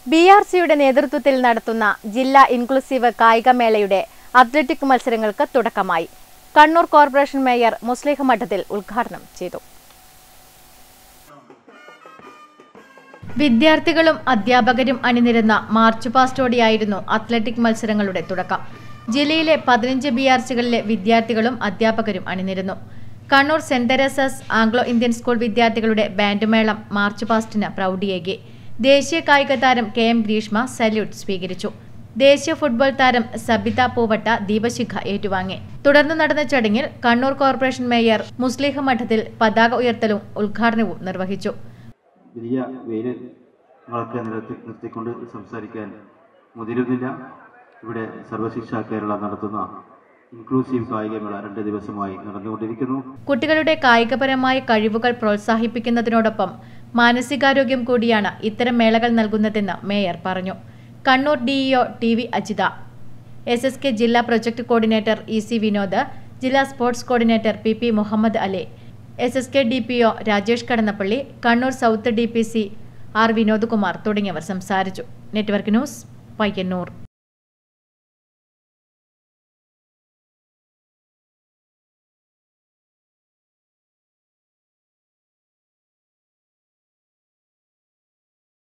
B R സിയുടെ നേതൃത്വത്തിൽ നടത്തുന്ന ജില്ലാ ഇൻക്ലൂസീവ് കായികമേളയുടെ അത്ലറ്റിക് മത്സരങ്ങൾക്ക് തുടക്കമായി കണ്ണൂർ കോർപ്പറേഷൻ മേയർ മുസ്ലിഹ് മഠത്തിൽ ഉദ്ഘാടനം ചെയ്തു വിദ്യാർത്ഥികളും അധ്യാപകരും അണിനിരുന്ന മാർച്ച് പാസ്റ്റോടെയായിരുന്നു അത്ലറ്റിക് മത്സരങ്ങളുടെ തുടക്കം ജില്ലയിലെ പതിനഞ്ച് ബി ആർ സികളിലെ വിദ്യാർത്ഥികളും അധ്യാപകരും അണിനിരുന്നു Kannur Saint Theresa's Anglo Indian school വിദ്യാർത്ഥികളുടെ ബാൻഡ് മേളം മാർച്ച് പാസ്റ്റിന് പ്രൗഢിയേകി ദേശീയ കായിക താരം കെ എം ഗ്രീഷ്മ സല്യൂട്ട് സ്വീകരിച്ചു ദേശീയ ഫുട്ബോൾ താരം സബിത പൂവട്ട ദീപശിഖ ഏറ്റുവാങ്ങി തുടർന്ന് നടന്ന ചടങ്ങിൽ കണ്ണൂർ കോർപ്പറേഷൻ മേയർ മുസ്ലിഹ് മഠത്തിൽ പതാക ഉയർത്തലും ഉദ്ഘാടനവും നിർവഹിച്ചു വലിയ വെയിൽ നിങ്ങൾക്ക് നിർത്തി നിർത്തിക്കൊണ്ട് സംസാരിക്കാൻ മുതിരുന്നില്ല ഇവിടെ സർവശിക്ഷ കേരള നടത്തുന്ന ഇൻക്ലൂസീവ് കായികമേള രണ്ട് ദിവസമായി നടന്നുകൊണ്ടിരിക്കുന്നു കുട്ടികളുടെ കായികപരമായ കഴിവുകൾ പ്രോത്സാഹിപ്പിക്കുന്നതിനോടൊപ്പം മാനസികാരോഗ്യം കൂടിയാണ് ഇത്തരം മേളകൾ നൽകുന്നതെന്ന് മേയർ പറഞ്ഞു Kannur DEO T V Ajitha S S K ജില്ലാ project coordinator E C Vinod ജില്ലാ sports coordinator P P Muhammad Ali S S K D P O Rajesh Kadannappally Kannur south D P C R Vinod Kumar തുടങ്ങിയവർ സംസാരിച്ചു നെറ്റ്വർക്ക് ന്യൂസ് പയ്യന്നൂർ